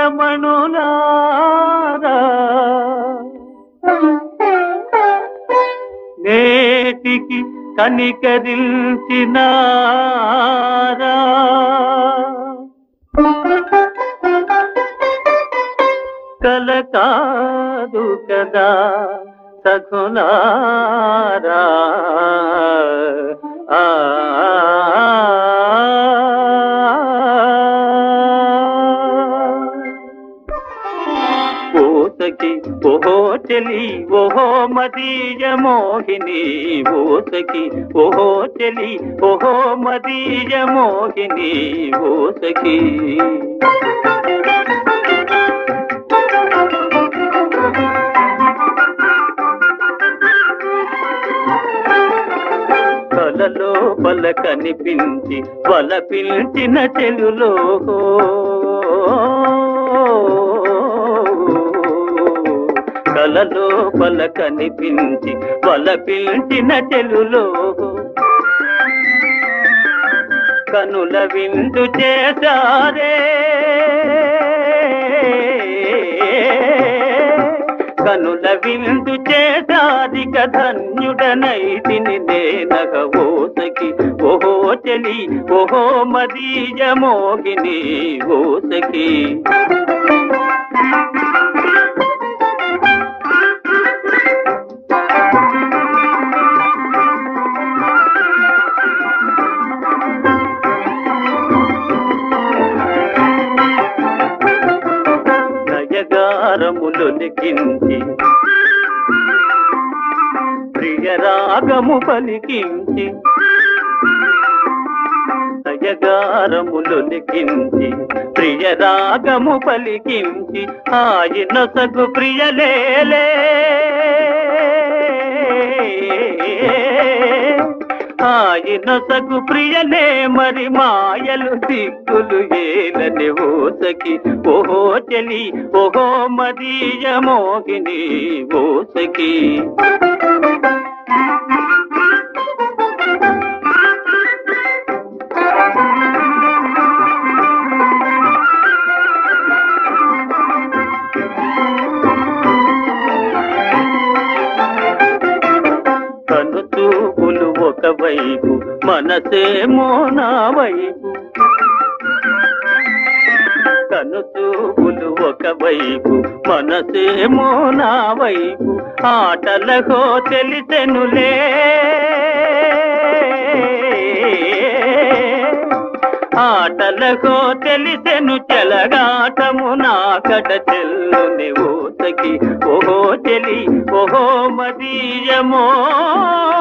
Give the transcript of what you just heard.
రమణులారా నేటికి కనికరించినారా కల కాదు కదా సఖులారా ఆ ఓసకి ఓహో చెలి ఓహో మదీయ మోహిని ఓసకి ఓహో చెలి ఓహో మదీయ మోహిని ఓసకి కలలో బల కనిపించి వల పిలిచిన చెలులో కలలో బల కనిపించి వల పిలిచిన చెలులో కనుల విందు చేశారే కనుల విందు చేశాదిక ధన్యుడనైతిని నేనగ ఓసకి ఓహో చెలి ఓహో మదీయ మోగిని ఓసకి నయగారములు లిఖించి ప్రియరాగము పలికించి నయగారములు లిఖించి ప్రియరాగము పలికించి ఆయన సగు ప్రియలేలే ఆయన సగు ప్రియలే మరి మాయలు దిక్కులు ఏలని ఓసకి ఓహో చెలి ఓహో మదీయ మోగిని ఓసకి కను చూపులు ఒకవైపు మనసేమో నా వైపు కను చూపులు ఒకవైపు మనసేమో నా వైపు ఆటలకో తెలిసెనులే ఆటలకో తెలిసెను చెలగాటము నా కట చెల్లుని ఓసకి ఓహో చెలి ఓహో మదీయమో